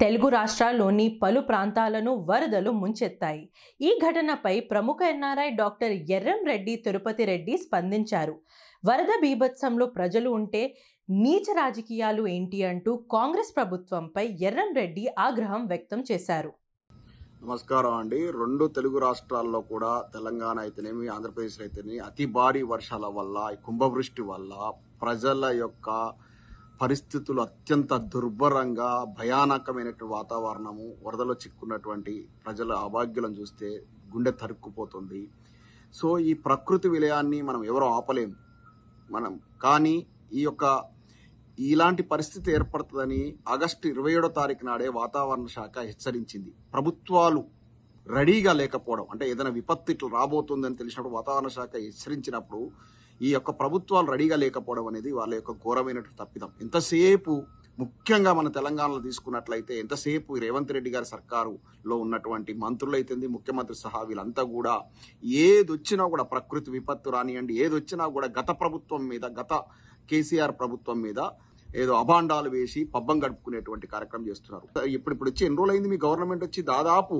తెలుగు రాష్ట్రాల్లోని పలు ప్రాంతాలను వరదలు ముంచెత్తాయి ఈ ఘటనపై ప్రముఖ ఎన్ఆర్ఐ డాక్టర్ ఎర్రం రెడ్డి తిరుపతి రెడ్డి స్పందించారు వరద బీభత్సంలో ప్రజలు ఉంటే నీచ రాజకీయాలు ఏంటి అంటూ కాంగ్రెస్ ప్రభుత్వంపై ఎర్రం రెడ్డి ఆగ్రహం వ్యక్తం చేశారు నమస్కారం అండి రెండు తెలుగు రాష్ట్రాల్లో కూడా తెలంగాణ అయితేనేమి ఆంధ్రప్రదేశ్ అయితేనేమి అతి భారీ వర్షాల వల్ల ఈ కుంభవృష్టి వల్ల ప్రజల యొక్క పరిస్థితులు అత్యంత దుర్భరంగా భయానకమైనటువంటి వాతావరణము వరదలో చిక్కున్నటువంటి ప్రజల అభాగ్యులను చూస్తే గుండె తరుక్కుపోతుంది సో ఈ ప్రకృతి విలయాన్ని మనం ఎవరో ఆపలేం మనం కానీ ఈ యొక్క ఇలాంటి పరిస్థితి ఏర్పడుతుందని ఆగస్టు ఇరవై ఏడో తారీఖు నాడే వాతావరణ శాఖ హెచ్చరించింది ప్రభుత్వాలు రెడీగా లేకపోవడం అంటే ఏదైనా విపత్తు ఇట్లా రాబోతుందని తెలిసినప్పుడు వాతావరణ శాఖ హెచ్చరించినప్పుడు ఈ యొక్క ప్రభుత్వాలు రెడీగా లేకపోవడం అనేది వాళ్ళ యొక్క ఘోరమైనటువంటి తప్పిదం ఎంతసేపు ముఖ్యంగా మన తెలంగాణలో తీసుకున్నట్లయితే ఎంతసేపు ఈ రేవంత్ రెడ్డి గారి సర్కారులో ఉన్నటువంటి మంత్రులు అయితేంది ముఖ్యమంత్రి సహా వీళ్ళంతా కూడా ఏది వచ్చినా కూడా ప్రకృతి విపత్తు రానియండి ఏది వచ్చినా కూడా గత ప్రభుత్వం మీద గత కేసీఆర్ ప్రభుత్వం మీద ఏదో అభాండాలు వేసి పబ్బం గడుపుకునేటువంటి కార్యక్రమం చేస్తున్నారు ఇప్పుడు ఇప్పుడు వచ్చి ఎన్ని రోజులైంది మీ గవర్నమెంట్ వచ్చి దాదాపు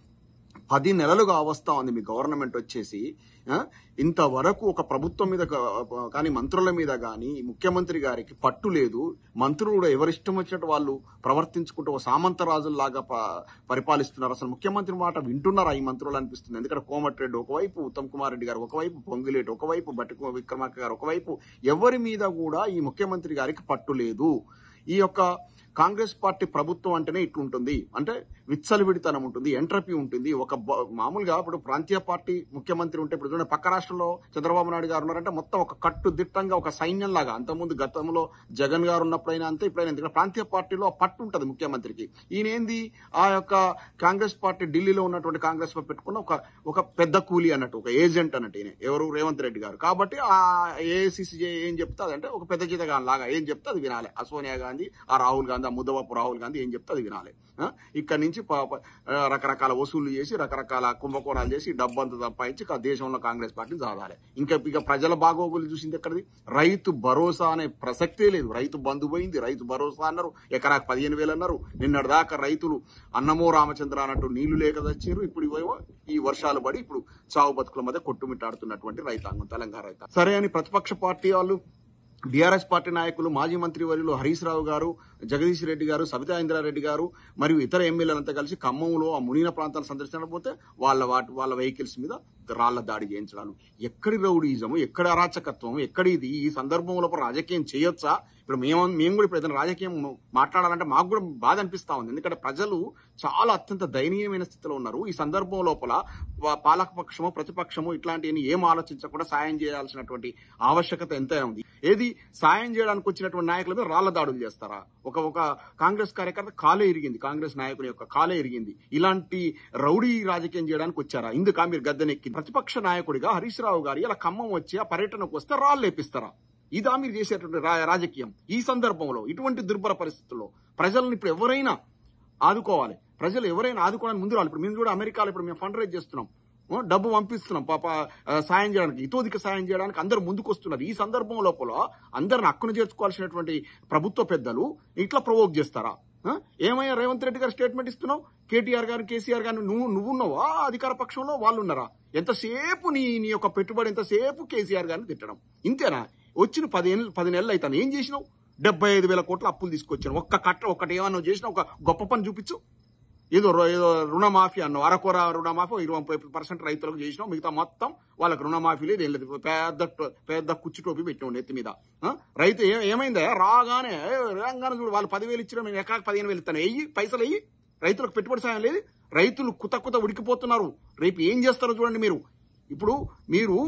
పది నెలలుగా అవస్థ ఉంది మీ గవర్నమెంట్ వచ్చేసి ఆ, ఇంతవరకు ఒక ప్రభుత్వం మీద కా- కానీ మంత్రుల మీద కానీ ముఖ్యమంత్రి గారికి పట్టు లేదు మంత్రులు కూడా ఎవరిష్టం వచ్చినట్టు వాళ్ళు ప్రవర్తించుకుంటూ ఒక సామంత రాజుల్లాగా ప- పరిపాలిస్తున్నారు అసలు ముఖ్యమంత్రి మాట వింటున్నారా ఈ మంత్రులు అనిపిస్తుంది ఎందుకంటే కోమటిరెడ్డి ఒకవైపు ఉత్తమ్ కుమార్ రెడ్డి గారు ఒకవైపు పొంగులేటి ఒకవైపు బట్టి విక్రమార్క గారు ఒకవైపు ఎవరి మీద కూడా ఈ ముఖ్యమంత్రి గారికి పట్టు లేదు ఈ యొక్క కాంగ్రెస్ పార్టీ ప్రభుత్వం అంటేనే ఇట్లుంటుంది అంటే విచ్చలవిడితనం ఉంటుంది ఎంట్రపీ ఉంటుంది ఒక బ- మామూలుగా ఇప్పుడు ప్రాంతీయ పార్టీ ముఖ్యమంత్రి ఉంటే ఇప్పుడు చూడండి పక్క రాష్ట్రంలో చంద్రబాబు నాయుడు గారు ఉన్నారంటే మొత్తం ఒక కట్టుదిట్టంగా ఒక సైన్యం లాగా అంతకుముందు గతంలో జగన్ గారు ఉన్నప్పుడైనా అంతే ఇప్పుడైనా అంతే. ప్రాంతీయ పార్టీలో ఆ పట్టు ఉంటుంది ముఖ్యమంత్రికి ఈయన ఏంది ఆ యొక్క కాంగ్రెస్ పార్టీ ఢిల్లీలో ఉన్నటువంటి కాంగ్రెస్ లో పెట్టుకున్న ఒక ఒక పెద్ద కూలీ అన్నట్టు ఒక ఏజెంట్ అన్నట్టు ఈయన ఎవరు రేవంత్ రెడ్డి గారు కాబట్టి ఆ ఏఐసిసి ఏం చెప్తే అదంటే ఒక పెద్ద జీతగాన్ లాగా ఏం చెప్తే అది వినాలి ఆ సోనియా గాంధీ ఆ రాహుల్ గాంధీ ఆ ముద్దవపు రాహుల్ గాంధీ ఏం చెప్తే అది వినాలి ఆ? ఇక్కడి నుంచి ప- ప- ఆ, రకరకాల వసూళ్లు చేసి రకరకాల కుంభకోణాలు చేసి డబ్బు అంతా సంపాదించి కా- దేశంలో కాంగ్రెస్ పార్టీని సాధాలి ఇంకా ఇక ప్రజల బాగోగులు చూసింది ఎక్కడిది రైతు భరోసా అనే ప్రసక్తే లేదు రైతు బంధు పోయింది రైతు భరోసా అన్నారు ఎకరాకు పదిహేను వేలు అన్నారు నిన్నటి దాకా రైతులు అన్నమో రామచంద్ర అన్నట్టు నీళ్లు లేక తెచ్చారు ఇప్పుడు ఇవేమో ఈ వర్షాలు పడి ఇప్పుడు చావు బతుకుల మధ్య కొట్టుమిట్టాడుతున్నటువంటి రైతాంగం తెలంగాణ రైతాంగం సరే అని ప్రతిపక్ష పార్టీ వాళ్ళు బీఆర్ఎస్ పార్టీ నాయకులు మాజీ మంత్రి వర్యులు హరీష్ రావు గారు జగదీష్ రెడ్డి గారు సబితా ఇంద్రారెడ్డి గారు మరియు ఇతర ఎమ్మెల్యేలంతా కలిసి ఖమ్మంలో ఆ మునిన ప్రాంతాలు సందర్శించకపోతే వాళ్ళ వాటి వాళ్ళ వెహికల్స్ మీద రాళ్ల దాడి చేయించడాలు ఎక్కడి రౌడీజము ఎక్కడి అరాచకత్వం ఎక్కడి ఇది ఈ సందర్భంలో రాజకీయం చేయొచ్చా ఇప్పుడు మేము మేము కూడా ఇప్పుడు ఏదైనా రాజకీయం మాట్లాడాలంటే మాకు కూడా బాధ అనిపిస్తా ఉంది ఎందుకంటే ప్రజలు చాలా అత్యంత దయనీయమైన స్థితిలో ఉన్నారు ఈ సందర్భం లోపల వా- పాలకపక్షము ప్రతిపక్షము ఇట్లాంటివన్నీ ఏం ఆలోచించకుండా సాయం చేయాల్సినటువంటి ఆవశ్యకత ఎంతైనా ఉంది ఏది సాయం చేయడానికి వచ్చినటువంటి నాయకుల మీద రాళ్ల దాడులు చేస్తారా ఒక ఒక కాంగ్రెస్ కార్యకర్త కాలే ఇరిగింది కాంగ్రెస్ నాయకుని యొక్క కాలే ఇరిగింది ఇలాంటి రౌడీ రాజకీయం చేయడానికి వచ్చారా ఇందుకా మీరు గద్దెనెక్కి ప్రతిపక్ష నాయకుడిగా హరీష్ రావు గారు ఇలా ఖమ్మం వచ్చి ఆ పర్యటనకు వస్తే రాళ్ళు లేపిస్తారా ఇదా మీరు చేసేటువంటి రా- రాజకీయం ఈ సందర్భంలో ఇటువంటి దుర్భర పరిస్థితుల్లో ప్రజలను ఇప్పుడు ఎవరైనా ఆదుకోవాలి ప్రజలు ఎవరైనా ఆదుకోవడానికి ముందు రావాలి ఇప్పుడు మేము కూడా అమెరికాలో ఇప్పుడు మేము ఫండ్ రైజ్ చేస్తున్నాం ఓ, డబ్బు పంపిస్తున్నాం పాప ఆ, సాయం చేయడానికి ఇతోదిక సాయం చేయడానికి అందరు ముందుకు వస్తున్నారు ఈ సందర్భం లోపల అందరిని హక్కును చేర్చుకోవాల్సినటువంటి ప్రభుత్వ పెద్దలు ఇట్లా ప్రవోక్ చేస్తారా ఆ? ఏమయ్యా రేవంత్ రెడ్డి గారు స్టేట్మెంట్ ఇస్తున్నావు కేటీఆర్ గారు కేసీఆర్ గారు నువ్వు నువ్వున్నావా అధికార పక్షంలో వాళ్ళు ఉన్నారా ఎంతసేపు నీ నీ యొక్క పెట్టుబడి ఎంతసేపు కేసీఆర్ గారిని తిట్టడం ఇంతేనా వచ్చిన పదిహేను పది నెలలు అవుతాను ఏం చేసినావు డెబ్బై ఐదు వేల కోట్ల అప్పులు తీసుకొచ్చాను ఒక్క కట్ట ఒక్కటి ఏమన్నా చేసినా ఒక గొప్ప పని చూపించు ఏదో రు- ఏదో రుణమాఫీ అన్నావు అరకొర రుణమాఫీ ఇరవై ముప్పై పర్సెంట్ రైతులకు చేసినావు మిగతా మొత్తం వాళ్ళకి రుణమాఫీ లేదు ఏం లేదు పెద్ద టో- పెద్ద కుచ్చి టోపీ పెట్టినావు నెత్తి మీద ఆ? రైతు ఏ- ఏమైందా రాగానే ఏ, రాగానే చూడు వాళ్ళు పదివేలు ఇచ్చిన మేము ఎకరాకు పదిహేను వేలు ఇస్తాను వెయ్యి పైసలు వెయ్యి రైతులకు పెట్టుబడి సాయం లేదు రైతులు కుత కుత ఉడికిపోతున్నారు రేపు ఏం చేస్తారో చూడండి మీరు ఇప్పుడు మీరు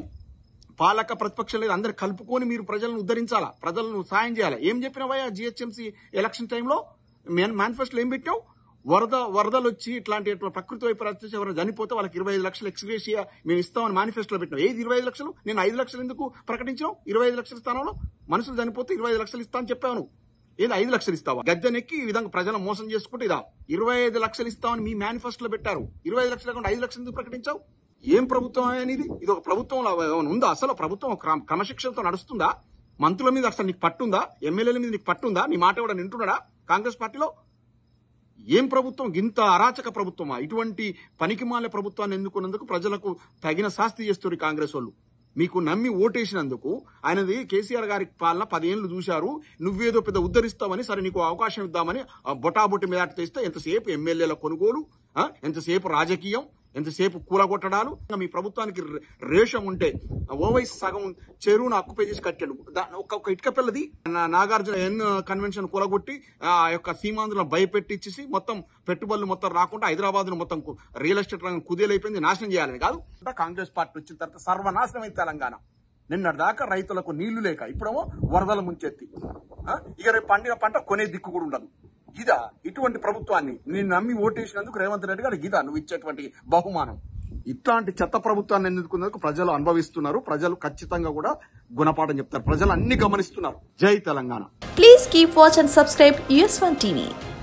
పాలక ప్రతిపక్షం లేదు అందరు కలుపుకొని మీరు ప్రజలను ఉద్ధరించాలా ప్రజలను సాయం చేయాలి ఏం చెప్పినావా జిహెచ్ఎంసీ ఎలక్షన్ టైంలో మేనిఫెస్టోలో ఏం పెట్టావు వరద వరదలు వచ్చి ఇట్లాంటి ప్రకృతి వైపరీత్యాలు వచ్చి ఎవరైనా చనిపోతే వాళ్ళకి ఇరవై ఐదు లక్షలు ఎక్స్గ్రేషియా మేము ఇస్తామని మేనిఫెస్టోలో పెట్టినాం ఏది ఇరవై ఐదు లక్షలు నేను ఐదు లక్షలు ఎందుకు ప్రకటించావు ఇరవై ఐదు లక్షల స్థానంలో మనుషులు చనిపోతే ఇరవై ఐదు లక్షలు ఇస్తా అని చెప్పాను ఏది ఐదు లక్షలు ఇస్తావా గద్దెనెక్కి ఈ విధంగా ప్రజలను మోసం చేసుకుంటే ఇదా ఇరవై ఐదు లక్షలు ఇస్తామని మీ మేనిఫెస్టోలో పెట్టారు ఇరవై ఐదు లక్షలు కాకుండా ఐదు లక్షలు ఎందుకు ప్రకటించావు ఏం ప్రభుత్వం అనేది ఇది ఒక ప్రభుత్వం ఉందా అసలు ప్రభుత్వం ఒక క్రమ- క్రమశిక్షణతో నడుస్తుందా మంత్రుల మీద అసలు నీకు పట్టుందా ఎమ్మెల్యేల మీద నీకు పట్టుందా నీ మాట కూడా నింటున్నాడా కాంగ్రెస్ పార్టీలో ఏం ప్రభుత్వం ఇంత అరాచక ప్రభుత్వమా ఇటువంటి పనికిమాల ప్రభుత్వాన్ని ఎన్నుకున్నందుకు ప్రజలకు తగిన శాస్తి చేస్తారు ఈ కాంగ్రెస్ వాళ్ళు మీకు నమ్మి ఓటేసినందుకు ఆయనది కేసీఆర్ గారి పాలన పదేళ్లు చూశారు నువ్వేదో పెద్ద ఉద్ధరిస్తావని సరే నీకు అవకాశం ఇద్దామని ఆ బొటాబొట్టి మీద తెస్తే ఎంతసేపు ఎమ్మెల్యేల కొనుగోలు ఆ, ఎంతసేపు రాజకీయం ఎంతసేపు కూలగొట్టడాలు ఇంకా మీ ప్రభుత్వానికి రే- రేషం ఉంటే ఓవైసీ సగం చెరువును అక్కుపై చేసి కట్టాడు దా- ఒక ఒక ఇటుక పిల్లది నా- నాగార్జున ఎన్ కన్వెన్షన్ కూలగొట్టి ఆ యొక్క సీమాంధ్రులను భయపెట్టించేసి మొత్తం పెట్టుబడులు మొత్తం రాకుండా హైదరాబాద్ మొత్తం కు- రియల్ ఎస్టేట్ రంగం కుదేలైపోయింది నాశనం చేయాలని కాదు కాంగ్రెస్ పార్టీ వచ్చిన తర్వాత సర్వనాశనం అయింది తెలంగాణ నిన్నటి దాకా రైతులకు నీళ్లు లేక ఇప్పుడేమో వరదలు ముంచెత్తి ఆ? ఇక రేపు పండిన పంట కొనే దిక్కు కూడా ఉండదు ఇదా ఇటువంటి ప్రభుత్వాన్ని నేను నమ్మి ఓటేసినందుకు రేవంత్ రెడ్డి గారు ఇదా నువ్వు ఇచ్చేటువంటి బహుమానం ఇట్లాంటి చెత్త ప్రభుత్వాన్ని ఎన్నుకున్నందుకు ప్రజలు అనుభవిస్తున్నారు ప్రజలు ఖచ్చితంగా కూడా గుణపాఠం చెప్తారు ప్రజలు అన్ని గమనిస్తున్నారు జై Telangana Please keep watch and subscribe US1 TV.